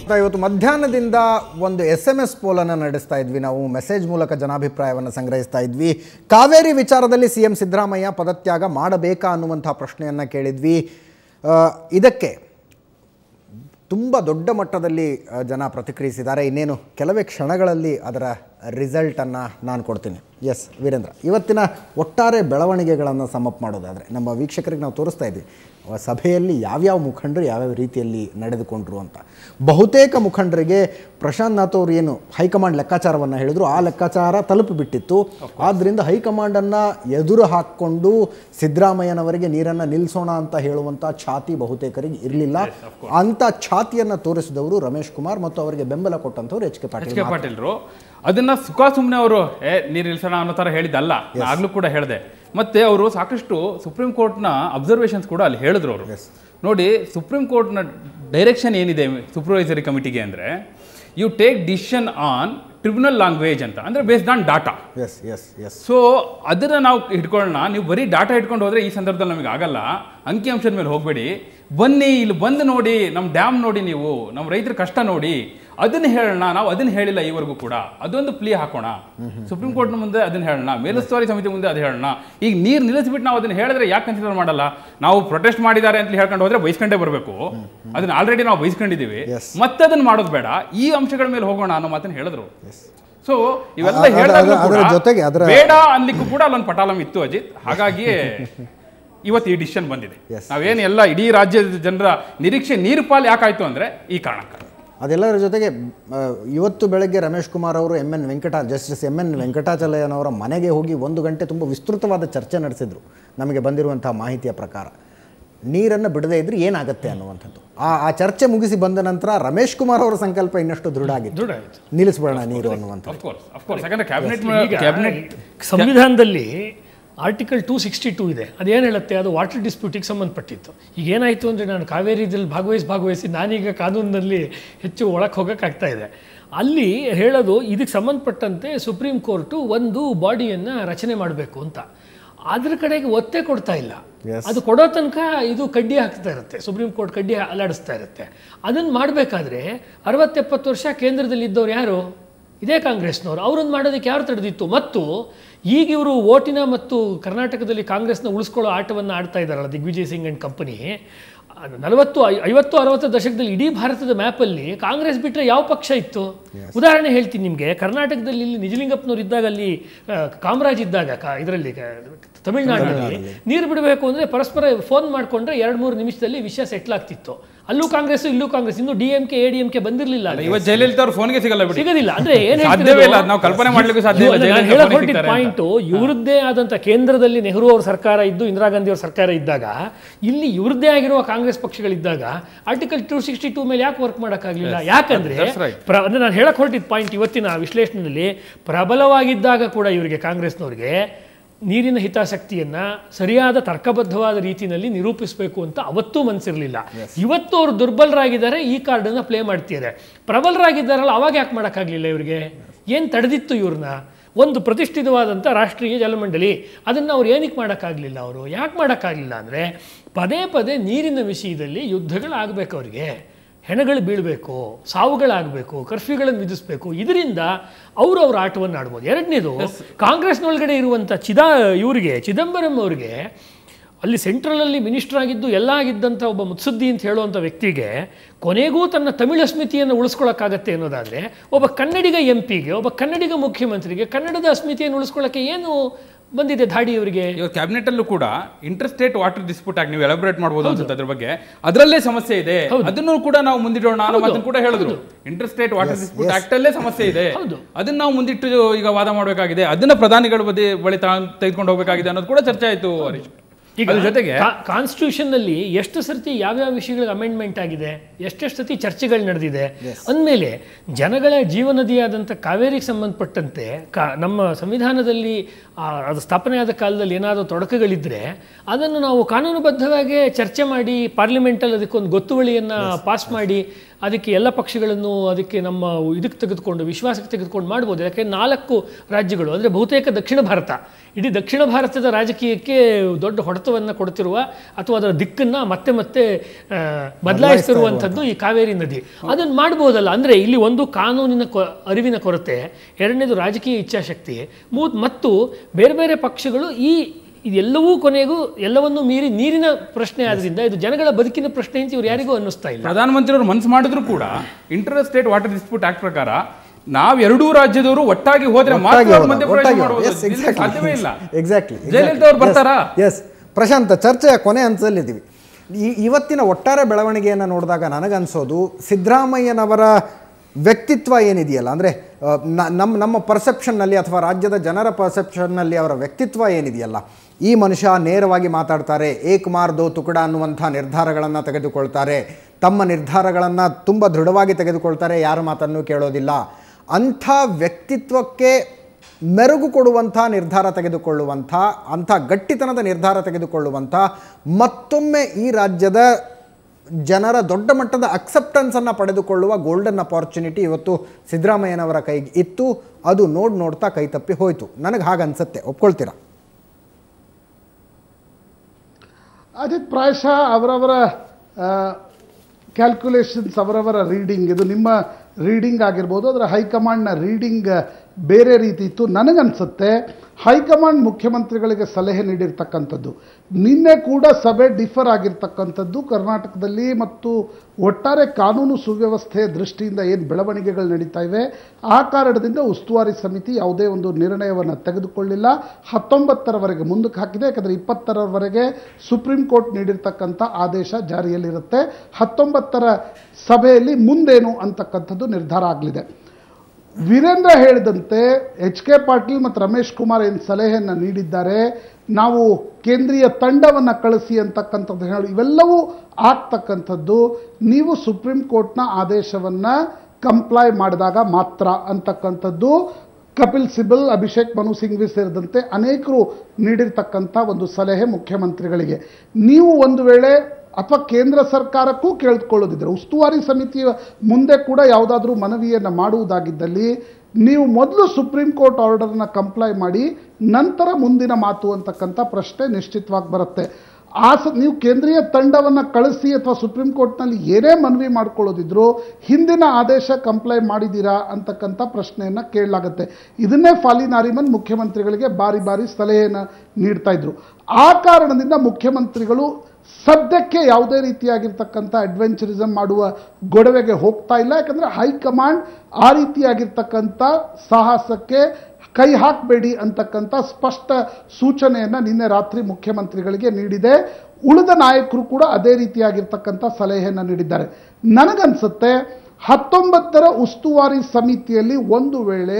ಇವತ್ತು ಮಧ್ಯಾಹ್ನದಿಂದ ಒಂದು ಎಸ್ ಎಮ್ ಎಸ್ ಪೋಲನ್ನು ನಡೆಸ್ತಾ ಇದ್ವಿ ನಾವು ಮೆಸೇಜ್ ಮೂಲಕ ಜನಾಭಿಪ್ರಾಯವನ್ನು ಸಂಗ್ರಹಿಸ್ತಾ ಇದ್ವಿ ಕಾವೇರಿ ವಿಚಾರದಲ್ಲಿ ಸಿ ಎಂ ಸಿದ್ದರಾಮಯ್ಯ ಪದತ್ಯಾಗ ಮಾಡಬೇಕಾ ಅನ್ನುವಂಥ ಪ್ರಶ್ನೆಯನ್ನು ಕೇಳಿದ್ವಿ ಆ, ಇದಕ್ಕೆ ತುಂಬ ದೊಡ್ಡ ಮಟ್ಟದಲ್ಲಿ ಆ, ಜನ ಪ್ರತಿಕ್ರಿಯಿಸಿದ್ದಾರೆ ಇನ್ನೇನು ಕೆಲವೇ ಕ್ಷಣಗಳಲ್ಲಿ ಅದರ ರಿಸಲ್ಟನ್ನು ನಾನು ಕೊಡ್ತೀನಿ ಎಸ್ ವೀರೇಂದ್ರ ಇವತ್ತಿನ ಒಟ್ಟಾರೆ ಬೆಳವಣಿಗೆಗಳನ್ನು ಸಮಪ್ ಮಾಡೋದಾದರೆ ನಮ್ಮ ವೀಕ್ಷಕರಿಗೆ ನಾವು ತೋರಿಸ್ತಾ ಇದ್ವಿ ಆ ಸಭೆಯಲ್ಲಿ ಯಾವ್ಯಾವ ಮುಖಂಡರು ಯಾವ್ಯಾವ ರೀತಿಯಲ್ಲಿ ನಡೆದುಕೊಂಡ್ರು ಅಂತ ಬಹುತೇಕ ಮುಖಂಡರಿಗೆ ಪ್ರಶಾಂತ್ ನಾಥ್ ಅವರು ಏನು ಹೈಕಮಾಂಡ್ ಲೆಕ್ಕಾಚಾರವನ್ನು ಹೇಳಿದ್ರು ಆ ಲೆಕ್ಕಾಚಾರ ತಲುಪಿಬಿಟ್ಟಿತ್ತು ಆದ್ದರಿಂದ ಹೈಕಮಾಂಡನ್ನು ಎದುರು ಹಾಕ್ಕೊಂಡು ಸಿದ್ದರಾಮಯ್ಯನವರಿಗೆ ನೀರನ್ನು ನಿಲ್ಲಿಸೋಣ ಅಂತ ಹೇಳುವಂಥ ಛಾತಿ ಬಹುತೇಕರಿಗೆ ಇರಲಿಲ್ಲ ಅಂಥ ಛಾತಿಯನ್ನು ತೋರಿಸಿದವರು ರಮೇಶ್ ಕುಮಾರ್ ಮತ್ತು ಅವರಿಗೆ ಬೆಂಬಲ ಕೊಟ್ಟಂಥವ್ರು H K H Patil K ಪಾಟೀಲ್ರು ಅದನ್ನ ಸುಖ ಸುಮ್ಮನೆ ಅವರು ಏ ನೀರು ನಿಲ್ಸೋಣ ಅನ್ನೋ ಥರ ಹೇಳಿದ್ದಲ್ಲ ನಾನು ಆಗ್ಲೂ ಕೂಡ ಹೇಳಿದೆ ಮತ್ತೆ ಅವರು ಸಾಕಷ್ಟು ಸುಪ್ರೀಂ ಕೋರ್ಟ್ನ ಅಬ್ಸರ್ವೇಷನ್ಸ್ ಕೂಡ ಅಲ್ಲಿ ಹೇಳಿದ್ರು ಅವರು ನೋಡಿ ಸುಪ್ರೀಂ ಕೋರ್ಟ್ನ ಡೈರೆಕ್ಷನ್ ಏನಿದೆ ಸೂಪರ್ವೈಸರಿ ಕಮಿಟಿಗೆ ಅಂದರೆ you take decision on tribunal language ಅಂತ ಅಂದರೆ based on data yes yes yes so ಅದನ್ನ ನಾವು ಇಟ್ಕೊಳ್ಳೋಣ ನೀವು ಬರೀ ಡಾಟಾ ಇಟ್ಕೊಂಡು ಹೋದ್ರೆ ಈ ಸಂದರ್ಭದಲ್ಲಿ ನಮಗೆ ಆಗಲ್ಲ ಅಂಕಿಅಂಶದ ಮೇಲೆ ಹೋಗಬೇಡಿ ಬನ್ನಿ ಇಲ್ಲಿ ಬಂದು ನೋಡಿ ನಮ್ಮ ಡ್ಯಾಮ್ ನೋಡಿ ನೀವು ನಮ್ಮ ರೈತರ ಕಷ್ಟ ನೋಡಿ ಅದನ್ನ ಹೇಳೋಣ ನಾವು ಅದನ್ನ ಹೇಳಿಲ್ಲ ಈವರೆಗೂ ಕೂಡ ಅದೊಂದು ಪ್ಲೇ ಹಾಕೋಣ ಸುಪ್ರೀಂ ಕೋರ್ಟ್ ಮುಂದೆ ಅದನ್ನ ಹೇಳೋಣ ಮೇಲುಸ್ತುವಾರಿ ಸಮಿತಿ ಮುಂದೆ ಅದು ಹೇಳೋಣ ಈಗ ನೀರು ನಿಲ್ಲಿಸ್ಬಿಟ್ಟು ನಾವು ಅದನ್ನ ಹೇಳಿದ್ರೆ ಯಾಕೆ ಕನ್ಸಿಡರ್ ಮಾಡಲ್ಲ ನಾವು ಪ್ರೊಟೆಸ್ಟ್ ಮಾಡಿದ್ದಾರೆ ಅಂತ ಹೇಳ್ಕೊಂಡು ಹೋದ್ರೆ ಬೈಸ್ಕೊಂಡೇ ಬರಬೇಕು ಅದನ್ನ ಆಲ್ರೆಡಿ ನಾವು ಬೈಸ್ಕೊಂಡಿದ್ದೀವಿ Yes. ಮತ್ತೆ ಅದನ್ನ ಮಾಡೋದು ಬೇಡ ಈ ಅಂಶಗಳ ಮೇಲೆ ಹೋಗೋಣ ಅನ್ನೋ ಮಾತನ್ನ ಹೇಳಿದ್ರು ಸೊ ಇವೆಲ್ಲ ಅದ- ಅದ- ಹೇಳಿದಾಗ್ಲೂ ಅದರ ಕೂಡ ಜೊತೆಗೆ ಅದರ- ಬೇಡ ಅನ್ಲಿಕ್ಕೂ ಕೂಡ ಅಲ್ಲೊಂದು ಪಟಾಲಂ ಇತ್ತು ಅಜಿತ್ ಹಾಗಾಗಿಯೇ ಇವತ್ತು ಈ ಡಿಸಿಷನ್ ಬಂದಿದೆ Yes. ನಾವೇನು ಎಲ್ಲ ಇಡೀ ರಾಜ್ಯದ ಜನರ ನಿರೀಕ್ಷೆ ನೀರು ಪಾಲು ಯಾಕಾಯ್ತು ಅಂದ್ರೆ ಈ ಕಾರಣಕ್ಕೆ ಅದೆಲ್ಲರ ಜೊತೆಗೆ ಆ, ಇವತ್ತು ಬೆಳಗ್ಗೆ ರಮೇಶ್ ಕುಮಾರ್ ಅವರು M N Venkata justice M N ವೆಂಕಟಾಚಲಯ್ಯನವರ ಮನೆಗೆ ಹೋಗಿ ಒಂದು ಗಂಟೆ ತುಂಬ ವಿಸ್ತೃತವಾದ ಚರ್ಚೆ ನಡೆಸಿದರು ನಮಗೆ ಬಂದಿರುವಂಥ ಮಾಹಿತಿಯ ಪ್ರಕಾರ ನೀರನ್ನು ಬಿಡದೇ ಇದ್ರೆ ಏನಾಗುತ್ತೆ ಅನ್ನುವಂಥದ್ದು ಆ ಆ ಚರ್ಚೆ ಮುಗಿಸಿ ಬಂದ ನಂತರ ರಮೇಶ್ ಕುಮಾರ್ ಅವರ ಸಂಕಲ್ಪ ಇನ್ನಷ್ಟು ದೃಢ ಆಗಿತ್ತು ದೃಢ ಆಯ್ತು ನಿಲ್ಲಿಸ್ಬಿಡೋಣ ನೀರು ಅನ್ನುವಂಥದ್ದು ಅಫ್ಕೋರ್ಸ್ ಅಫ್ಕೋರ್ಸ್ ಯಾಕಂದ್ರೆ ಕ್ಯಾಬಿನೆಟ್ ಈಗ ಕ್ಯಾಬಿನೆಟ್ ಸಂವಿಧಾನದಲ್ಲಿ ಆರ್ಟಿಕಲ್ ಟೂ ಸಿಕ್ಸ್ಟಿ ಟೂ ಇದೆ ಅದೇನು ಹೇಳುತ್ತೆ ಅದು ವಾಟರ್ ಡಿಸ್ಪ್ಯೂಟಿಗೆ ಸಂಬಂಧಪಟ್ಟಿತ್ತು ಈಗ ಏನಾಯಿತು ಅಂದರೆ ನಾನು ಕಾವೇರಿದಲ್ಲಿ ಭಾಗವಹಿಸಿ ಭಾಗವಹಿಸಿ ನಾನೀಗ ಕಾನೂನಿನಲ್ಲಿ ಹೆಚ್ಚು ಒಳಗೆ ಹೋಗೋಕ್ಕಾಗ್ತಾ ಇದೆ ಅಲ್ಲಿ ಹೇಳೋದು ಇದಕ್ಕೆ ಸಂಬಂಧಪಟ್ಟಂತೆ ಸುಪ್ರೀಂ ಕೋರ್ಟು ಒಂದು ಬಾಡಿಯನ್ನು ರಚನೆ ಮಾಡಬೇಕು ಅಂತ ಅದ್ರ ಕಡೆಗೆ ಒತ್ತೆ ಕೊಡ್ತಾ ಇಲ್ಲ Yes. ಅದು ಕೊಡೋ ತನಕ ಇದು ಕಡ್ಡಿ ಹಾಕ್ತಾ ಇರುತ್ತೆ ಸುಪ್ರೀಂ ಕೋರ್ಟ್ ಕಡ್ಡಿ ಅಲ್ಲಾಡಿಸ್ತಾ ಇರುತ್ತೆ ಅದನ್ನು ಮಾಡಬೇಕಾದ್ರೆ ಅರವತ್ತೆಪ್ಪತ್ತು ವರ್ಷ ಕೇಂದ್ರದಲ್ಲಿ ಇದ್ದವ್ರು ಯಾರು ಇದೇ ಕಾಂಗ್ರೆಸ್ನವರು ಅವರನ್ನು ಮಾಡೋದಕ್ಕೆ ಯಾರು ತಡೆದಿತ್ತು ಮತ್ತು ಈಗ ಇವರು ಓಟಿನ ಮತ್ತು ಕರ್ನಾಟಕದಲ್ಲಿ ಕಾಂಗ್ರೆಸ್ನ ಉಳಿಸ್ಕೊಳ್ಳೋ ಆಟವನ್ನು ಆಡ್ತಾ ಇದ್ದಾರಲ್ಲ ದಿಗ್ವಿಜಯ್ ಸಿಂಗ್ ಆ್ಯಂಡ್ ಕಂಪನಿ ನಲವತ್ತು ಐ- ಐವತ್ತು ಅರವತ್ತು ದಶಕದಲ್ಲಿ ಇಡೀ ಭಾರತದ ಮ್ಯಾಪಲ್ಲಿ ಕಾಂಗ್ರೆಸ್ ಬಿಟ್ಟರೆ ಯಾವ ಪಕ್ಷ ಇತ್ತು ಉದಾಹರಣೆ ಹೇಳ್ತೀನಿ ನಿಮಗೆ ಕರ್ನಾಟಕದಲ್ಲಿ ಇಲ್ಲಿ ನಿಜಲಿಂಗಪ್ಪನವ್ರು ಇದ್ದಾಗ ಅಲ್ಲಿ ಆ, ಕಾಮರಾಜ್ ಇದ್ದಾಗ ಕಾ ಇದರಲ್ಲಿ ತಮಿಳುನಾಡಿನಲ್ಲಿ ನೀರು ಬಿಡಬೇಕು ಅಂದರೆ ಪರಸ್ಪರ ಫೋನ್ ಮಾಡಿಕೊಂಡ್ರೆ ಎರಡು ಮೂರು ನಿಮಿಷದಲ್ಲಿ ವಿಷಯ ಸೆಟ್ಲ್ ಆಗ್ತಿತ್ತು ಅಲ್ಲೂ ಕಾಂಗ್ರೆಸ್ ಇಲ್ಲೂ ಕಾಂಗ್ರೆಸ್ ಇನ್ನು D M K A D M K ಬಂದಿರಲಿಲ್ಲ ಅಲ್ಲಿ. ಇವತ್ತು ಜಯಲಲಿತಾ ಅವ್ರ ಫೋನ್ಗೆ ಸಿಗಲ್ಲ ಬಿಡಿ ಸಿಗೋದಿಲ್ಲ ಅಂದ್ರೆ ಏನ್ ಸಾಧ್ಯವೇ ಇಲ್ಲ, ಅದ್ ನಾವು ಕಲ್ಪನೆ ಮಾಡ್ಲಿಕ್ಕೂ ಸಾಧ್ಯ ಇಲ್ಲ, ಜಯಲಲಿತಾ ಹೇಳಕ್ ಫೋನಿಗೆ ಹೊರಟಿದ್ದ ಸಿಗ್ತಾರೆ ಅಂತ. ಪಾಯಿಂಟ್ ಇವ್ರದ್ದೇ ಆದಂತ ಕೇಂದ್ರದಲ್ಲಿ ನೆಹರು ಅವ್ರ ಸರ್ಕಾರ ಇದ್ದು ಇಂದಿರಾ ಗಾಂಧಿ ಅವ್ರ ಸರ್ಕಾರ ಇದ್ದಾಗ ಇಲ್ಲಿ ಇವ್ರದ್ದೇ ಆಗಿರುವ ಕಾಂಗ್ರೆಸ್ ಪಕ್ಷಗಳಿದ್ದಾಗ ಆರ್ಟಿಕಲ್ ಟೂ ಸಿಕ್ಸ್ಟಿ ಟೂ ಮೇಲೆ ಯಾಕೆ ವರ್ಕ್ ಮಾಡೋಕ್ಕಾಗಲಿಲ್ಲ ಯಾಕಂದ್ರೆ that's right. ಪ್ರ ಅಂದ್ರೆ ನಾನು ಹೇಳಕ್ ಹೊರಟಿದ್ದ ಪಾಯಿಂಟ್ ಇವತ್ತಿನ ವಿಶ್ಲೇಷಣೆಯಲ್ಲಿ ಪ್ರಬಲವಾಗಿದ್ದಾಗ ಕೂಡ ಇವರಿಗೆ ಕಾಂಗ್ರೆಸ್ನವ್ರಿಗೆ ನೀರಿನ ಹಿತಾಸಕ್ತಿಯನ್ನ ಸರಿಯಾದ ತರ್ಕಬದ್ಧವಾದ ರೀತಿಯಲ್ಲಿ ನಿರೂಪಿಸಬೇಕು ಅಂತ ಅವತ್ತೂ ಮನಸ್ಸಿರಲಿಲ್ಲ ಇವತ್ತು ಅವರು ದುರ್ಬಲರಾಗಿದ್ದಾರೆ ಈ ಕಾರ್ಡನ್ನ ಪ್ಲೇ ಮಾಡ್ತಿದ್ದಾರೆ ಪ್ರಬಲರಾಗಿದ್ದಾರಲ್ಲ ಅವಾಗ ಯಾಕೆ ಮಾಡೋಕ್ಕಾಗಲಿಲ್ಲ ಇವರಿಗೆ ಏನು ತಡೆದಿತ್ತು ಇವ್ರನ್ನ ಒಂದು ಪ್ರತಿಷ್ಠಿತವಾದಂಥ ರಾಷ್ಟ್ರೀಯ ಜಲಮಂಡಳಿ ಅದನ್ನು ಅವ್ರು ಏನಕ್ಕೆ ಮಾಡೋಕ್ಕಾಗಲಿಲ್ಲ ಅವರು ಯಾಕೆ ಮಾಡೋಕ್ಕಾಗಲಿಲ್ಲ ಅಂದರೆ ಪದೇ ಪದೇ ನೀರಿನ ವಿಷಯದಲ್ಲಿ ಯುದ್ಧಗಳಾಗಬೇಕು ಅವರಿಗೆ ಹೆಣಗಳು ಬೀಳಬೇಕು ಸಾವುಗಳಾಗಬೇಕು ಕರ್ಫ್ಯೂಗಳನ್ನು ವಿಧಿಸಬೇಕು ಇದರಿಂದ ಅವರು ಅವ್ರ ಆಟವನ್ನು ಆಡ್ಬೋದು ಎರಡನೇದು ಕಾಂಗ್ರೆಸ್ನೊಳಗಡೆ ಇರುವಂಥ ಚಿದಾ ಇವರಿಗೆ ಚಿದಂಬರಂ ಅವರಿಗೆ ಅಲ್ಲಿ ಸೆಂಟ್ರಲಲ್ಲಿ ಮಿನಿಸ್ಟರ್ ಆಗಿದ್ದು ಎಲ್ಲ ಆಗಿದ್ದಂಥ ಒಬ್ಬ ಮುತ್ಸುದ್ದಿ ಅಂತ ಹೇಳುವಂಥ ವ್ಯಕ್ತಿಗೆ ಕೊನೆಗೂ ತನ್ನ ತಮಿಳು ಅಸ್ಮಿತೆಯನ್ನು ಉಳಿಸ್ಕೊಳ್ಳೋಕ್ಕಾಗತ್ತೆ ಅನ್ನೋದಾದರೆ ಒಬ್ಬ ಕನ್ನಡಿಗ ಎಂ ಪಿಗೆ ಒಬ್ಬ ಕನ್ನಡಿಗ ಮುಖ್ಯಮಂತ್ರಿಗೆ ಕನ್ನಡದ ಅಸ್ಮಿತೆಯನ್ನು ಉಳಿಸ್ಕೊಳ್ಳೋಕ್ಕೆ ಏನು ಬಂದಿದೆ ಧಾಡಿ ಇವರಿಗೆ ಇವತ್ತು ಕ್ಯಾಬಿನೆಟ್ ಅಲ್ಲೂ ಕೂಡ ಇಂಟರ್ ಸ್ಟೇಟ್ ವಾಟರ್ ಡಿಸ್ಪ್ಯೂಟ್ ಆಗಿ ನೀವು ಎಲಾಬ್ರೇಟ್ ಮಾಡ್ಬೋದು ಅನ್ಸುತ್ತೆ ಅದ್ರ ಬಗ್ಗೆ ಅದರಲ್ಲೇ ಸಮಸ್ಯೆ ಇದೆ ಅದನ್ನು ಕೂಡ ನಾವು ಮುಂದಿಡೋಣ ಅನ್ನೋ ಮಾತನ್ನು ಕೂಡ ಹೇಳಿದ್ರು inter state water dispute act ಅಲ್ಲೇ ಸಮಸ್ಯೆ ಇದೆ ಹೌದು. ಅದನ್ನ ನಾವು ಮುಂದಿಟ್ಟು ಈಗ ವಾದ ಮಾಡಬೇಕಾಗಿದೆ ಅದನ್ನ ಪ್ರಧಾನಿಗಳ ಬದಿ ಬಳಿ ತಾ- ತೆಗೆದುಕೊಂಡು ಹೋಗಬೇಕಾಗಿದೆ ಅನ್ನೋದು ಕೂಡ ಚರ್ಚೆ ಆಯ್ತು ಹರೀಶ್ ಈಗ ಅದ್ರ ಜೊತೆಗೆ ಕಾನ್ಸ್ಟಿಟ್ಯೂಷನ್ನಲ್ಲಿ ಎಷ್ಟು ಸರ್ತಿ ಯಾವ್ಯಾವ ವಿಷಯಗಳಿಗೆ ಅಮೆಂಡ್ಮೆಂಟ್ ಆಗಿದೆ ಎಷ್ಟೆಷ್ಟು ಸತಿ ಚರ್ಚೆಗಳು ನಡೆದಿದೆ ಅಂದಮೇಲೆ ಜನಗಳ ಜೀವನದಿಯಾದಂಥ ಕಾವೇರಿಗೆ ಸಂಬಂಧಪಟ್ಟಂತೆ ಕಾ ನಮ್ಮ ಸಂವಿಧಾನದಲ್ಲಿ ಆ, ಅದು ಸ್ಥಾಪನೆಯಾದ ಕಾಲದಲ್ಲಿ ಏನಾದರೂ ತೊಡಕುಗಳಿದ್ದರೆ ಅದನ್ನು ನಾವು ಕಾನೂನುಬದ್ಧವಾಗಿ ಚರ್ಚೆ ಮಾಡಿ ಪಾರ್ಲಿಮೆಂಟಲ್ಲಿ ಅದಕ್ಕೊಂದು ಗೊತ್ತುವಳಿಯನ್ನು ಪಾಸ್ ಮಾಡಿ ಅದಕ್ಕೆ ಎಲ್ಲ ಪಕ್ಷಗಳನ್ನು ಅದಕ್ಕೆ ನಮ್ಮ ಇದಕ್ಕೆ ತೆಗೆದುಕೊಂಡು ವಿಶ್ವಾಸಕ್ಕೆ ತೆಗೆದುಕೊಂಡು ಮಾಡ್ಬೋದು ಯಾಕೆ ನಾಲ್ಕು ರಾಜ್ಯಗಳು ಅಂದರೆ ಬಹುತೇಕ ದಕ್ಷಿಣ ಭಾರತ ಇಡೀ ದಕ್ಷಿಣ ಭಾರತದ ರಾಜಕೀಯಕ್ಕೆ ದೊಡ್ಡ ಹೊಡೆತವನ್ನು ಕೊಡ್ತಿರುವ ಅಥವಾ ಅದರ ದಿಕ್ಕನ್ನು ಮತ್ತೆ ಮತ್ತೆ ಆ, ಬದಲಾಯಿಸ್ತಿರುವಂಥದ್ದು ಈ ಕಾವೇರಿ ನದಿ ಅದನ್ನು ಮಾಡ್ಬೋದಲ್ಲ ಅಂದರೆ ಇಲ್ಲಿ ಒಂದು ಕಾನೂನಿನ ಕೊ ಅರಿವಿನ ಕೊರತೆ ಎರಡನೇದು ರಾಜಕೀಯ ಇಚ್ಛಾಶಕ್ತಿ ಮೂ ಮತ್ತು ಬೇರೆ ಬೇರೆ ಪಕ್ಷಗಳು ಈ ಇದೆಲ್ಲವೂ ಕೊನೆಗೂ ಎಲ್ಲವನ್ನೂ ಮೀರಿ ನೀರಿನ ಪ್ರಶ್ನೆ ಆದ್ರಿಂದ ಇದು ಜನಗಳ ಬದುಕಿನ ಪ್ರಶ್ನೆ ಅಂತ ಇವ್ರು ಯಾರಿಗೂ ಅನ್ನಿಸ್ತಾ ಇಲ್ಲ ಪ್ರಧಾನಮಂತ್ರಿಯವರು ಮನಸ್ಸು ಮಾಡಿದ್ರು ಕೂಡ inter state water dispute act ಪ್ರಕಾರ ನಾವ್ ಎರಡೂ ರಾಜ್ಯದವರು ಒಟ್ಟಾಗಿ ಹೋದ್ರೆ ಮಾತ್ರ ಒಟ್ಟಾಗಿ ಅವ್ರು ಹೋದ, ಮಧ್ಯಪ್ರವೇಶ ಒಟ್ಟಾಗಿ ಹೋದ. ಮಾಡ್ಬೋದು. Yes, ಇಲ್ಲಿ exactly. ಸಾಧ್ಯವೇ ಇಲ್ಲ Exactly, ಜಯಲಲಿತಾ ಅವ್ರು exactly. ಬರ್ತಾರಾ Yes, yes. ಪ್ರಶಾಂತ್ ಚರ್ಚೆಯ ಕೊನೆ ಹಂತದಲ್ಲಿದ್ದೀವಿ ಈ ಇವತ್ತಿನ ಒಟ್ಟಾರೆ ಬೆಳವಣಿಗೆಯನ್ನು ನೋಡಿದಾಗ ನನಗನ್ಸೋದು ಸಿದ್ದರಾಮಯ್ಯನವರ ವ್ಯಕ್ತಿತ್ವ ಏನಿದೆಯಲ್ಲ ಅಂದರೆ ನಮ್ಮ ನಮ್ಮ ಪರ್ಸೆಪ್ಷನ್ನಲ್ಲಿ ಅಥವಾ ರಾಜ್ಯದ ಜನರ ಪರ್ಸೆಪ್ಷನ್ನಲ್ಲಿ ಅವರ ವ್ಯಕ್ತಿತ್ವ ಏನಿದೆಯಲ್ಲ ಈ ಮನುಷ್ಯ ನೇರವಾಗಿ ಮಾತಾಡ್ತಾರೆ ಏಕ್ ಮಾರ್ ದೋ ತುಕಡ ಅನ್ನುವಂಥ ನಿರ್ಧಾರಗಳನ್ನು ತೆಗೆದುಕೊಳ್ತಾರೆ ತಮ್ಮ ನಿರ್ಧಾರಗಳನ್ನು ತುಂಬ ದೃಢವಾಗಿ ತೆಗೆದುಕೊಳ್ತಾರೆ ಯಾರ ಮಾತನ್ನು ಕೇಳೋದಿಲ್ಲ ಅಂಥ ವ್ಯಕ್ತಿತ್ವಕ್ಕೆ ಮೆರುಗು ಕೊಡುವಂಥ ನಿರ್ಧಾರ ತೆಗೆದುಕೊಳ್ಳುವಂಥ ಅಂಥ ಗಟ್ಟಿತನದ ನಿರ್ಧಾರ ತೆಗೆದುಕೊಳ್ಳುವಂಥ ಮತ್ತೊಮ್ಮೆ ಈ ರಾಜ್ಯದ ಜನರ ದೊಡ್ಡ ಮಟ್ಟದ ಅಕ್ಸೆಪ್ಟೆನ್ಸನ್ನು ಪಡೆದುಕೊಳ್ಳುವ ಗೋಲ್ಡನ್ ಅಪಾರ್ಚುನಿಟಿ ಇವತ್ತು ಸಿದ್ದರಾಮಯ್ಯನವರ ಕೈಗೆ ಇತ್ತು ಅದು ನೋಡಿ ನೋಡ್ತಾ ಕೈ ತಪ್ಪಿ ಹೋಯಿತು ನನಗೆ ಹಾಗನ್ಸುತ್ತೆ ಒಪ್ಕೊಳ್ತೀರಾ ಅದೇ ಪ್ರಾಯಶಃ ಅವರವರ ಕ್ಯಾಲ್ಕುಲೇಷನ್ಸ್ ಅವರವರ ರೀಡಿಂಗ್ ಇದು ನಿಮ್ಮ ರೀಡಿಂಗ್ ಆಗಿರ್ಬೋದು ಅದರ ಹೈಕಮಾಂಡ್ನ ರೀಡಿಂಗ್ ಬೇರೆ ರೀತಿ ಇತ್ತು ನನಗನ್ಸುತ್ತೆ ಹೈಕಮಾಂಡ್ ಮುಖ್ಯಮಂತ್ರಿಗಳಿಗೆ ಸಲಹೆ ನೀಡಿರ್ತಕ್ಕಂಥದ್ದು ನಿನ್ನೆ ಕೂಡ ಸಭೆ ಡಿಫರ್ ಆಗಿರ್ತಕ್ಕಂಥದ್ದು ಕರ್ನಾಟಕದಲ್ಲಿ ಮತ್ತು ಒಟ್ಟಾರೆ ಕಾನೂನು ಸುವ್ಯವಸ್ಥೆಯ ದೃಷ್ಟಿಯಿಂದ ಏನು ಬೆಳವಣಿಗೆಗಳು ನಡೀತಾ ಇವೆ ಆ ಕಾರಣದಿಂದ ಉಸ್ತುವಾರಿ ಸಮಿತಿ ಯಾವುದೇ ಒಂದು ನಿರ್ಣಯವನ್ನು ತೆಗೆದುಕೊಳ್ಳಿಲ್ಲ ಹತ್ತೊಂಬತ್ತರವರೆಗೆ ಮುಂದಕ್ಕೆ ಹಾಕಿದೆ ಯಾಕಂದರೆ ಇಪ್ಪತ್ತರವರೆಗೆ ಸುಪ್ರೀಂ ಕೋರ್ಟ್ ನೀಡಿರ್ತಕ್ಕಂಥ ಆದೇಶ ಜಾರಿಯಲ್ಲಿರುತ್ತೆ ಹತ್ತೊಂಬತ್ತರ ಸಭೆಯಲ್ಲಿ ಮುಂದೇನು ಅಂತಕ್ಕಂಥದ್ದು ನಿರ್ಧಾರ ಆಗಲಿದೆ ವೀರೇಂದ್ರ ಹೇಳಿದಂತೆ ಎಚ್ ಕೆ ಪಾಟೀಲ್ ಮತ್ತು ರಮೇಶ್ ಕುಮಾರ್ ಏನು ಸಲಹೆಯನ್ನು ನೀಡಿದ್ದಾರೆ ನಾವು ಕೇಂದ್ರೀಯ ತಂಡವನ್ನು ಕಳಿಸಿ ಅಂತಕ್ಕಂಥದ್ದು ಹೇಳಿ ಇವೆಲ್ಲವೂ ಆಗ್ತಕ್ಕಂಥದ್ದು ನೀವು ಸುಪ್ರೀಂ ಕೋರ್ಟ್ನ ಆದೇಶವನ್ನು ಕಂಪ್ಲೈ ಮಾಡಿದಾಗ ಮಾತ್ರ ಅಂತಕ್ಕಂಥದ್ದು ಕಪಿಲ್ ಸಿಬಲ್ ಅಭಿಷೇಕ್ ಮನು ಸಿಂಘ್ವಿ ಸೇರಿದಂತೆ ಅನೇಕರು ನೀಡಿರ್ತಕ್ಕಂಥ ಒಂದು ಸಲಹೆ ಮುಖ್ಯಮಂತ್ರಿಗಳಿಗೆ ನೀವು ಒಂದು ವೇಳೆ ಅಥವಾ ಕೇಂದ್ರ ಸರ್ಕಾರಕ್ಕೂ ಕೇಳಿಕೊಳ್ಳೋದಿದ್ರೆ ಉಸ್ತುವಾರಿ ಸಮಿತಿಯ ಮುಂದೆ ಕೂಡ ಯಾವುದಾದ್ರೂ ಮನವಿಯನ್ನು ಮಾಡುವುದಾಗಿದ್ದಲ್ಲಿ ನೀವು ಮೊದಲು ಸುಪ್ರೀಂ ಕೋರ್ಟ್ ಆರ್ಡರ್ನ ಕಂಪ್ಲೈ ಮಾಡಿ ನಂತರ ಮುಂದಿನ ಮಾತು ಅಂತಕ್ಕಂಥ ಪ್ರಶ್ನೆ ನಿಶ್ಚಿತವಾಗಿ ಬರುತ್ತೆ ಆ ಸ ನೀವು ಕೇಂದ್ರೀಯ ತಂಡವನ್ನು ಕಳಿಸಿ ಅಥವಾ ಸುಪ್ರೀಂ ಕೋರ್ಟ್ನಲ್ಲಿ ಏನೇ ಮನವಿ ಮಾಡ್ಕೊಳ್ಳೋದಿದ್ರು ಹಿಂದಿನ ಆದೇಶ ಕಂಪ್ಲೈ ಮಾಡಿದ್ದೀರಾ ಅಂತಕ್ಕಂಥ ಪ್ರಶ್ನೆಯನ್ನು ಕೇಳಲಾಗುತ್ತೆ ಇದನ್ನೇ ಫಾಲಿ ನಾರಿಮನ್ ಮುಖ್ಯಮಂತ್ರಿಗಳಿಗೆ ಬಾರಿ ಬಾರಿ ಸಲಹೆಯನ್ನು ನೀಡ್ತಾ ಇದ್ರು ಆ ಕಾರಣದಿಂದ ಮುಖ್ಯಮಂತ್ರಿಗಳು ಸದ್ಯಕ್ಕೆ ಯಾವುದೇ ರೀತಿಯಾಗಿರ್ತಕ್ಕಂಥ ಅಡ್ವೆಂಚರಿಸಮ್ ಮಾಡುವ ಗೊಡವೆಗೆ ಹೋಗ್ತಾ ಇಲ್ಲ ಯಾಕಂದರೆ ಹೈಕಮಾಂಡ್ ಆ ರೀತಿಯಾಗಿರ್ತಕ್ಕಂಥ ಸಾಹಸಕ್ಕೆ ಕೈ ಹಾಕಬೇಡಿ ಅಂತಕ್ಕಂಥ ಸ್ಪಷ್ಟ ಸೂಚನೆಯನ್ನು ನಿನ್ನೆ ರಾತ್ರಿ ಮುಖ್ಯಮಂತ್ರಿಗಳಿಗೆ ನೀಡಿದೆ ಉಳಿದ ನಾಯಕರು ಕೂಡ ಅದೇ ರೀತಿಯಾಗಿರ್ತಕ್ಕಂಥ ಸಲಹೆಯನ್ನು ನೀಡಿದ್ದಾರೆ ನನಗನ್ಸುತ್ತೆ ಹತ್ತೊಂಬತ್ತರ ಉಸ್ತುವಾರಿ ಸಮಿತಿಯಲ್ಲಿ ಒಂದು ವೇಳೆ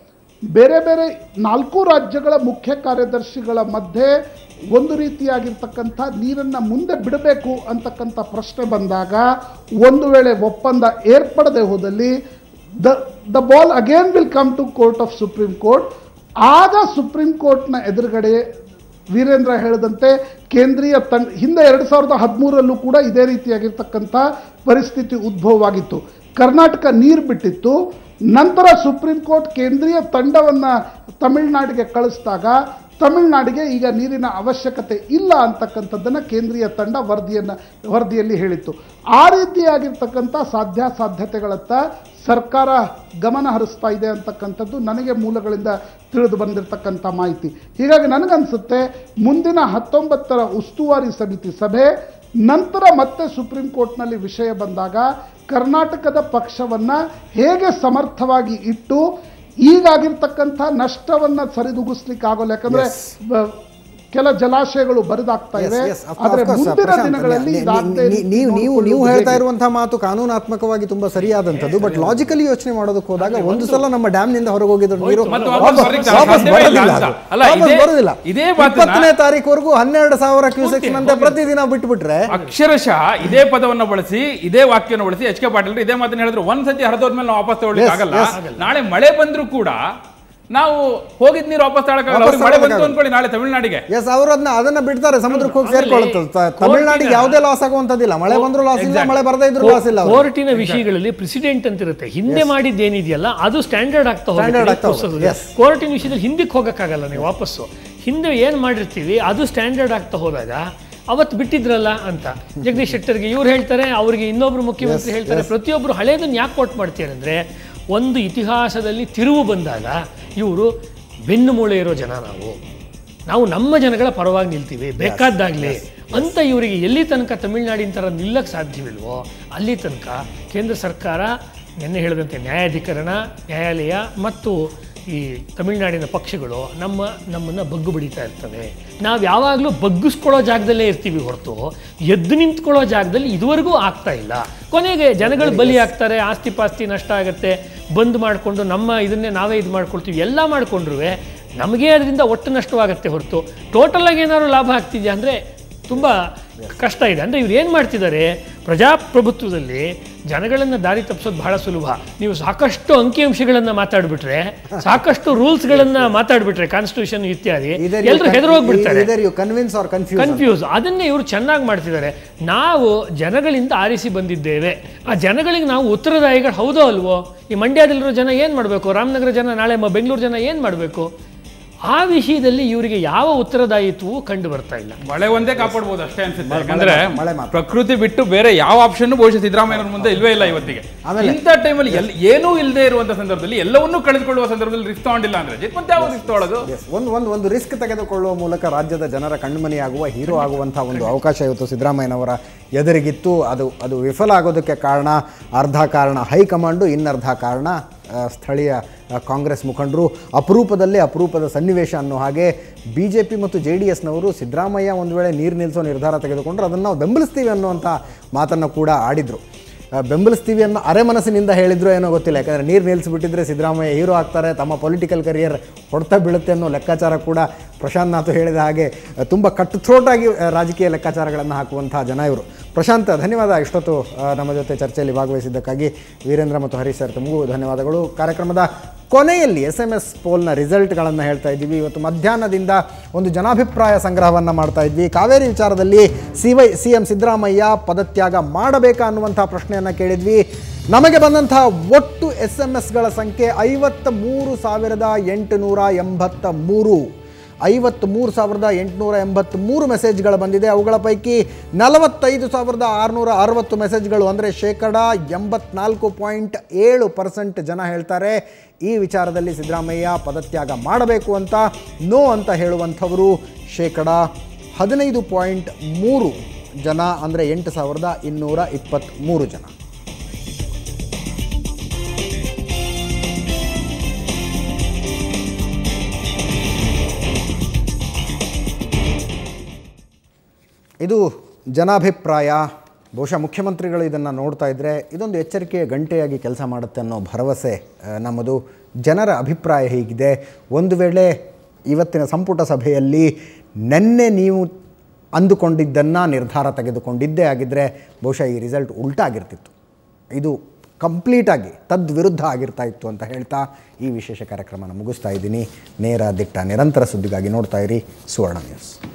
ಬೇರೆ ಬೇರೆ ನಾಲ್ಕು ರಾಜ್ಯಗಳ ಮುಖ್ಯ ಕಾರ್ಯದರ್ಶಿಗಳ ಮಧ್ಯೆ ಒಂದು ರೀತಿಯಾಗಿರ್ತಕ್ಕಂಥ ನೀರನ್ನು ಮುಂದೆ ಬಿಡಬೇಕು ಅಂತಕ್ಕಂಥ ಪ್ರಶ್ನೆ ಬಂದಾಗ ಒಂದು ವೇಳೆ ಒಪ್ಪಂದ ಏರ್ಪಡದೆ ಹೋದಲ್ಲಿ the the ball again will come to court of supreme court ಆಗ ಸುಪ್ರೀಂ ಕೋರ್ಟ್ನ ಎದುರುಗಡೆ ವೀರೇಂದ್ರ ಹೇಳಿದಂತೆ ಕೇಂದ್ರೀಯ ತಂಡ ಹಿಂದೆ ಎರಡು ಸಾವಿರದ ಹದಿಮೂರಲ್ಲೂ ಕೂಡ ಇದೇ ರೀತಿಯಾಗಿರ್ತಕ್ಕಂಥ ಪರಿಸ್ಥಿತಿ ಉದ್ಭವವಾಗಿತ್ತು ಕರ್ನಾಟಕ ನೀರು ಬಿಟ್ಟಿತ್ತು ನಂತರ ಸುಪ್ರೀಂ ಕೋರ್ಟ್ ಕೇಂದ್ರೀಯ ತಂಡವನ್ನು ತಮಿಳುನಾಡಿಗೆ ಕಳಿಸಿದಾಗ ತಮಿಳುನಾಡಿಗೆ ಈಗ ನೀರಿನ ಅವಶ್ಯಕತೆ ಇಲ್ಲ ಅಂತಕ್ಕಂಥದ್ದನ್ನು ಕೇಂದ್ರೀಯ ತಂಡ ವರದಿಯನ್ನು ವರದಿಯಲ್ಲಿ ಹೇಳಿತ್ತು ಆ ರೀತಿಯಾಗಿರ್ತಕ್ಕಂಥ ಸಾಧ್ಯಾಸಾಧ್ಯತೆಗಳತ್ತ ಸರ್ಕಾರ ಗಮನ ಹರಿಸ್ತಾ ಇದೆ ಅಂತಕ್ಕಂಥದ್ದು ನನಗೆ ಮೂಲಗಳಿಂದ ತಿಳಿದು ಬಂದಿರತಕ್ಕಂಥ ಮಾಹಿತಿ ಹೀಗಾಗಿ ನನಗನ್ಸುತ್ತೆ ಮುಂದಿನ ಹತ್ತೊಂಬತ್ತರ ಉಸ್ತುವಾರಿ ಸಮಿತಿ ಸಭೆ ನಂತರ ಮತ್ತೆ ಸುಪ್ರೀಂ ಕೋರ್ಟ್ನಲ್ಲಿ ವಿಷಯ ಬಂದಾಗ ಕರ್ನಾಟಕದ ಪಕ್ಷವನ್ನು ಹೇಗೆ ಸಮರ್ಥವಾಗಿ ಇಟ್ಟು ಈಗಾಗಿರ್ತಕ್ಕಂಥ ನಷ್ಟವನ್ನು ಸರಿದೂಗಿಸ್ಲಿಕ್ಕೆ ಆಗೋಲ್ಲ ಯಾಕಂದ್ರೆ ಬ- ಕೆಲ ಜಲಾಶಯಗಳು ಬರಿದಾಗ್ತಾ Yes, ಇವೆ yes, of ಆದ್ರೆ course, ಮುಂದಿನ ಪ್ರಶಾಂತ್, ದಿನಗಳಲ್ಲಿ ನೀ- ಇದಾಗದೇ ನೀ- ರೀತಿ ನೀವು ನೀವು ನೀವು ನೋಡ್ಕೊಳ್ಳೋದು ಹೇಳ್ತಾ ಹೇಗೆ? ಇರುವಂತಹ ಮಾತು ಕಾನೂನಾತ್ಮಕವಾಗಿ ತುಂಬಾ ಸರಿಯಾದಂಥದ್ದು ಬಟ್ ಲಾಜಿಕಲಿ ಯೋಚನೆ ಮಾಡೋದಕ್ಕೆ ಹೋದಾಗ ಒಂದು ಸಲ ನಮ್ಮ ಡ್ಯಾಮ್ ನಿಂದ ಹೊರಗೆ ಹೋಗಿದ್ರು ನೀರು ಮತ್ತು ವಾಪಸ್- ವಾಪಸ್ ಬರ್ಲಿಕ್ಕೆ ವಾಪಸ್ ಸಾಧ್ಯವೇ ಇಲ್ಲ ಬರೋದಿಲ್ಲ ಅಂತ. ಅದು. ಅಲ್ಲ, ವಾಪಸ್ ಇದೇ- ಬರೋದಿಲ್ಲ ಇದೇ ಮಾತನ್ನ- ಇಪ್ಪತ್ತನೇ ತಾರೀಕುವರೆಗೂ ಹನ್ನೆರಡು ಸಾವಿರ ಕ್ಯೂಸೆಕ್ಸ್ ನಂತೆ ಪ್ರತಿದಿನ ಬಿಟ್ಬಿಟ್ರೆ ಅಕ್ಷರಶಃ ಇದೇ ಪದವನ್ನು ಬಳಸಿ ಇದೇ ವಾಕ್ಯವನ್ನು ಬಳಸಿ ಎಚ್ ಕೆ ಪಾಟೀಲ್ ಇದೇ ಮಾತನ್ನ ಹೇಳಿದ್ರು ಒಂದ್ ಸತಿ ಹರಿದೋದ್ಮೇಲೆ ನಾವು ವಾಪಸ್ ತಗೊಳ್ಳಿಕ್ಕೆ Yes, ಆಗಲ್ಲ yes. ನಾಳೆ ಮಳೆ ಬಂದ್ರೂ ಕೂಡ ನಾವು ಹೋಗಿದ್ ನೀರು ವಾಪಸ್ ತಗೊಳಕ್ಕಾಗಲ್ಲ ವಾಪಸ್ ಅವ್ರಿಗೆ ಮಳೆ ಬಂತು ತಗೊಳಕ್ಕಾಗಲ್ಲ. ಅನ್ಕೊಳ್ಳಿ ನಾಳೆ ತಮಿಳ್ನಾಡಿಗೆ ಎಸ್ ಅವರು ಅದನ್ನ ಅದನ್ನ ಬಿಡ್ತಾರೆ ಸಮುದ್ರಕ್ಕೆ ಹೋಗಿ ಆಮೇಲೆ ಸೇರ್ಕೊಳ್ಳುತ್ತೆ ತ- ತಮಿಳ್ನಾಡಿಗೆ ಕೋರ್ಟಿನ- ಯಾವುದೇ ಲಾಸ್ ಆಗುವಂತದ್ದಿಲ್ಲ ಮಳೆ ಬಂದ್ರು ಲಾಸ್ ಇಲ್ಲ ಮಳೆ ಬರದೇ ಇದ್ರು ಲಾಸ್ ಇಲ್ಲ ಅವ್ರಿಗೆ. ಕೋರ್ಟಿನ ವಿಷಯಗಳಲ್ಲಿ ಪ್ರೆಸಿಡೆಂಟ್ ಅಂತ ಇರುತ್ತೆ ಹಿಂದೆ ಮಾಡಿದ್ದೇನಿದೆಯಲ್ಲ ಅದು ಸ್ಟ್ಯಾಂಡರ್ಡ್ ಆಗ್ತಾ Standard ಆಗ್ತಾ ಹೋಗುತ್ತೆ ಹೋಗುತ್ತೆ, yes. ಕೋರ್ಟಿನ ವಿಷಯದಲ್ಲಿ ಹಿಂದಕ್ಕೆ ಹೋಗಕ್ಕಾಗಲ್ಲ ನೀವು ವಾಪಸ್ಸು ಹಿಂದೆ ಏನು ಮಾಡಿರ್ತೀವಿ ಅದು ಸ್ಟ್ಯಾಂಡರ್ಡ್ ಆಗ್ತಾ ಹೋದಾಗ ಅವತ್ತು ಬಿಟ್ಟಿದ್ರಲ್ಲ ಅಂತ ಜಗದೀಶ್ ಶೆಟ್ಟರ್ಗೆ ಇವ್ರು ಹೇಳ್ತಾರೆ ಅವ್ರಿಗೆ ಇನ್ನೊಬ್ರು ಮುಖ್ಯಮಂತ್ರಿ ಹೇಳ್ತಾರೆ ಪ್ರತಿಯೊಬ್ಬರು ಹಳೇದನ್ನ ಯಾಕೆ ಕೋಟ್ ಮಾಡ್ತಾರೆ ಅಂದ್ರೆ ಒಂದು ಇತಿಹಾಸದಲ್ಲಿ ತಿರುವು ಬಂದಾಗ ಇವರು ಬೆನ್ನು ಮೂಳೆ ಇರೋ ಜನ ನಾವು ನಾವು ನಮ್ಮ ಜನಗಳ ಪರವಾಗಿ ನಿಲ್ತೀವಿ ಬೇಕಾದ್ದಾಗಲಿ ಅಂತ ಇವರಿಗೆ ಎಲ್ಲಿ ತನಕ ತಮಿಳ್ನಾಡಿನ ಥರ ನಿಲ್ಲಕ್ಕೆ ಸಾಧ್ಯವಿಲ್ವೋ ಅಲ್ಲಿ ತನಕ ಕೇಂದ್ರ ಸರ್ಕಾರ ನಿನ್ನೆ ಹೇಳಿದಂತೆ ನ್ಯಾಯಾಧಿಕರಣ ನ್ಯಾಯಾಲಯ ಮತ್ತು ಈ ತಮಿಳ್ನಾಡಿನ ಪಕ್ಷಗಳು ನಮ್ಮ ನಮ್ಮನ್ನು ಬಗ್ಗು ಬಡಿತಾ ಇರ್ತವೆ ನಾವು ಯಾವಾಗಲೂ ಬಗ್ಗಿಸ್ಕೊಳ್ಳೋ ಜಾಗದಲ್ಲೇ ಇರ್ತೀವಿ ಹೊರತು ಎದ್ದು ನಿಂತ್ಕೊಳ್ಳೋ ಜಾಗದಲ್ಲಿ ಇದುವರೆಗೂ ಆಗ್ತಾ ಇಲ್ಲ ಕೊನೆಗೆ ಜನಗಳು ಬಲಿ ಆಗ್ತಾರೆ ಆಸ್ತಿ ಪಾಸ್ತಿ ನಷ್ಟ ಆಗುತ್ತೆ ಬಂದ್ ಮಾಡಿಕೊಂಡು ನಮ್ಮ ಇದನ್ನೇ ನಾವೇ ಇದು ಮಾಡ್ಕೊಳ್ತೀವಿ ಎಲ್ಲ ಮಾಡಿಕೊಂಡ್ರು ನಮಗೆ ಅದರಿಂದ ಒಟ್ಟು ನಷ್ಟವಾಗುತ್ತೆ ಹೊರತು ಟೋಟಲ್ ಆಗಿ ಏನಾದ್ರು ಲಾಭ ಆಗ್ತಿದೆಯಾ ಅಂದರೆ ತುಂಬ ಕಷ್ಟ ಇದೆ ಅಂದರೆ ಇವ್ರು ಏನು ಮಾಡ್ತಿದ್ದಾರೆ ಪ್ರಜಾಪ್ರಭುತ್ವದಲ್ಲಿ ಜನಗಳನ್ನು ದಾರಿ ತಪ್ಪಿಸೋದು ಬಹಳ ಸುಲಭ ನೀವು ಸಾಕಷ್ಟು ಅಂಕಿಅಂಶಗಳನ್ನು ಮಾತಾಡ್ಬಿಟ್ರೆ ಸಾಕಷ್ಟು ರೂಲ್ಸ್ಗಳನ್ನು ಮಾತಾಡ್ಬಿಟ್ರೆ ಕಾನ್ಸ್ಟಿಟ್ಯೂಷನ್ ಇತ್ಯಾದಿ Either you ಎಲ್ಲರೂ con- ಹೆದರೋಗ್ಬಿಡ್ತಾರೆ either you convince or confuse. Confuse ಅದನ್ನೇ ಇವರು ಚೆನ್ನಾಗಿ ಮಾಡ್ತಿದ್ದಾರೆ ನಾವು ಜನಗಳಿಂದ ಆರಿಸಿ ಬಂದಿದ್ದೇವೆ ಆ ಜನಗಳಿಗೆ ನಾವು ಉತ್ತರದಾಯಿಗಳು ಹೌದೋ ಅಲ್ವೋ ಈ ಮಂಡ್ಯದಲ್ಲಿರೋ ಜನ ಏನು ಮಾಡಬೇಕು ರಾಮನಗರ ಜನ ನಾಳೆ ಮ- ಬೆಂಗಳೂರು ಜನ ಏನು ಮಾಡಬೇಕು ಆ ವಿಷಯದಲ್ಲಿ ಇವರಿಗೆ ಯಾವ ಉತ್ತರದಾಯಿತ್ವವು ಕಂಡು ಬರ್ತಾ ಇಲ್ಲ ಮಳೆ ಒಂದೇ ಕಾಪಾಡ್ಬೋದು ಅಷ್ಟೇ ಅನ್ಸುತ್ತೆ ಮಳೆ- ಯಾಕಂದ್ರೆ ಮಳೆ ಮಾತ್ರ. ಪ್ರಕೃತಿ ಬಿಟ್ಟು ಬೇರೆ ಯಾವ ಆಪ್ಷನ್ ಬಹುಶಃ ಸಿದ್ದರಾಮಯ್ಯವ್ರ ಮುಂದೆ ಇಲ್ವೇ ಇಲ್ಲ ಇವತ್ತಿಗೆ ಆಮೇಲೆ- ಇಂಥ ಟೈಮಲ್ಲಿ ಎಲ್ ಏನೂ ಇಲ್ಲದೆ ಇರುವಂತ ಸಂದರ್ಭದಲ್ಲಿ ಎಲ್ಲವನ್ನೂ ಕಳೆದುಕೊಳ್ಳುವ ಸಂದರ್ಭದಲ್ಲಿ ರಿಸ್ಕ್ ತಗೊಂಡಿಲ್ಲ ಅಂದ್ರೆ ಜಿತ್ ಮತ್ತೆ ಯಾವ ರಿಸ್ಕ್ ತಗೊಳ್ಳೋದು Yes, ಒಂದು ಒಂದು ಒಂದು ರಿಸ್ಕ್ ತೆಗೆದುಕೊಳ್ಳುವ ಮೂಲಕ ರಾಜ್ಯದ ಜನರ ಕಣ್ಮನಿಯಾಗುವ ಹೀರೋ ಆಗುವಂತಹ ಒಂದು ಅವಕಾಶ ಇವತ್ತು ಸಿದ್ದರಾಮಯ್ಯನವರ ಎದುರಿಗಿತ್ತು ಅದು ಅದು ವಿಫಲ ಆಗೋದಕ್ಕೆ ಕಾರಣ ಅರ್ಧ ಕಾರಣ ಹೈಕಮಾಂಡು ಇನ್ನರ್ಧ ಕಾರಣ ಆ, ಸ್ಥಳೀಯ ಆ, ಕಾಂಗ್ರೆಸ್ ಮುಖಂಡರು ಅಪರೂಪದಲ್ಲೇ ಅಪರೂಪದ ಸನ್ನಿವೇಶ ಅನ್ನೋ ಹಾಗೆ ಬಿ ಜೆ ಪಿ ಮತ್ತು ಜೆ ಡಿ ಎಸ್ನವರು ಸಿದ್ದರಾಮಯ್ಯ ಒಂದು ವೇಳೆ ನೀರು ನಿಲ್ಲಿಸೋ ನಿರ್ಧಾರ ತೆಗೆದುಕೊಂಡ್ರೆ ಅದನ್ನು ನಾವು ಬೆಂಬಲಿಸ್ತೀವಿ ಅನ್ನುವಂಥ ಮಾತನ್ನು ಕೂಡ ಆಡಿದರು ಆ, ಬೆಂಬಲಿಸ್ತೀವಿ ಅನ್ನೋ ಅರೆ ಮನಸ್ಸಿನಿಂದ ಹೇಳಿದ್ರು ಏನೋ ಗೊತ್ತಿಲ್ಲ ಯಾಕಂದರೆ ನೀರು ನಿಲ್ಲಿಸಿಬಿಟ್ಟಿದ್ರೆ ಸಿದ್ದರಾಮಯ್ಯ ಹೀರೋ ಆಗ್ತಾರೆ ತಮ್ಮ ಪೊಲಿಟಿಕಲ್ ಕರಿಯರ್ ಹೊಡ್ತಾ ಬೀಳುತ್ತೆ ಅನ್ನೋ ಲೆಕ್ಕಾಚಾರ ಕೂಡ ಪ್ರಶಾಂತ್ ನಾಥ್ ಹೇಳಿದ ಹಾಗೆ ತುಂಬ ಕಟ್ ಥ್ರೋಟಾಗಿ ಆ, ರಾಜಕೀಯ ಲೆಕ್ಕಾಚಾರಗಳನ್ನು ಹಾಕುವಂತಹ ಜನ ಇವರು ಪ್ರಶಾಂತ್ ಧನ್ಯವಾದ ಇಷ್ಟೊತ್ತು ಆ, ನಮ್ಮ ಜೊತೆ ಚರ್ಚೆಯಲ್ಲಿ ಭಾಗವಹಿಸಿದ್ದಕ್ಕಾಗಿ ವೀರೇಂದ್ರ ಮತ್ತು ಹರೀಶ್ ಸರ್ ತಮಗೂ ಧನ್ಯವಾದಗಳು ಕಾರ್ಯಕ್ರಮದ ಕೊನೆಯಲ್ಲಿ ಎಸ್ ಎಮ್ ಎಸ್ ಪೋಲ್ನ ರಿಸಲ್ಟ್ಗಳನ್ನು ಹೇಳ್ತಾ ಇದ್ದೀವಿ ಇವತ್ತು ಮಧ್ಯಾಹ್ನದಿಂದ ಒಂದು ಜನಾಭಿಪ್ರಾಯ ಸಂಗ್ರಹವನ್ನು ಮಾಡ್ತಾ ಇದ್ವಿ ಕಾವೇರಿ ವಿಚಾರದಲ್ಲಿ C Y C M Siddaramaiah ಪದತ್ಯಾಗ ಮಾಡಬೇಕಾ ಅನ್ನುವಂಥ ಪ್ರಶ್ನೆಯನ್ನು ಕೇಳಿದ್ವಿ ನಮಗೆ ಬಂದಂತಹ ಒಟ್ಟು ಎಸ್ ಎಮ್ ಎಸ್ಗಳ ಸಂಖ್ಯೆ ಐವತ್ತ ಮೂರು ಸಾವಿರದ ಎಂಟುನೂರ ಎಂಬತ್ತ ಮೂರು ಐವತ್ತ್ಮೂರು ಸಾವಿರದ ಎಂಟುನೂರ ಎಂಬತ್ತ್ಮೂರು ಮೆಸೇಜ್ಗಳು ಬಂದಿದೆ ಅವುಗಳ ಪೈಕಿ ನಲವತ್ತೈದು ಸಾವಿರದ ಆರುನೂರ ಅರವತ್ತು ಮೆಸೇಜ್ಗಳು ಅಂದರೆ ಶೇಕಡ ಎಂಬತ್ನಾಲ್ಕು ಪಾಯಿಂಟ್ ಏಳು ಪರ್ಸೆಂಟ್ ಜನ ಹೇಳ್ತಾರೆ ಈ ವಿಚಾರದಲ್ಲಿ ಸಿದ್ದರಾಮಯ್ಯ ಪದತ್ಯಾಗ ಮಾಡಬೇಕು ಅಂತ ನೋ ಅಂತ ಹೇಳುವಂಥವರು ಶೇಕಡ ಹದಿನೈದು ಪಾಯಿಂಟ್ ಮೂರು ಜನ ಅಂದರೆ ಎಂಟು ಸಾವಿರದ ಇನ್ನೂರ ಇಪ್ಪತ್ತ್ಮೂರು ಜನ ಇದು ಜನಾಭಿಪ್ರಾಯ ಬಹುಶಃ ಮುಖ್ಯಮಂತ್ರಿಗಳು ಇದನ್ನು ನೋಡ್ತಾ ಇದ್ದರೆ ಇದೊಂದು ಎಚ್ಚರಿಕೆಯ ಗಂಟೆಯಾಗಿ ಕೆಲಸ ಮಾಡುತ್ತೆ ಅನ್ನೋ ಭರವಸೆ ಆ, ನಮ್ಮದು ಜನರ ಅಭಿಪ್ರಾಯ ಹೀಗಿದೆ ಒಂದು ವೇಳೆ ಇವತ್ತಿನ ಸಂಪುಟ ಸಭೆಯಲ್ಲಿ ನಿನ್ನೆ ನೀವು ಅಂದುಕೊಂಡಿದ್ದನ್ನು ನಿರ್ಧಾರ ತೆಗೆದುಕೊಂಡಿದ್ದೇ ಆಗಿದ್ದರೆ ಬಹುಶಃ ಈ ರಿಸಲ್ಟ್ ಉಲ್ಟಾಗಿರ್ತಿತ್ತು ಇದು ಕಂಪ್ಲೀಟಾಗಿ ತದ್ವಿರುದ್ಧ ಆಗಿರ್ತಾ ಇತ್ತು ಅಂತ ಹೇಳ್ತಾ ಈ ವಿಶೇಷ ಕಾರ್ಯಕ್ರಮನ ಮುಗಿಸ್ತಾ ಇದ್ದೀನಿ ನೇರ ದಿಟ್ಟ ನಿರಂತರ ಸುದ್ದಿಗಾಗಿ ನೋಡ್ತಾ ಇರಿ ಸುವರ್ಣ ನ್ಯೂಸ್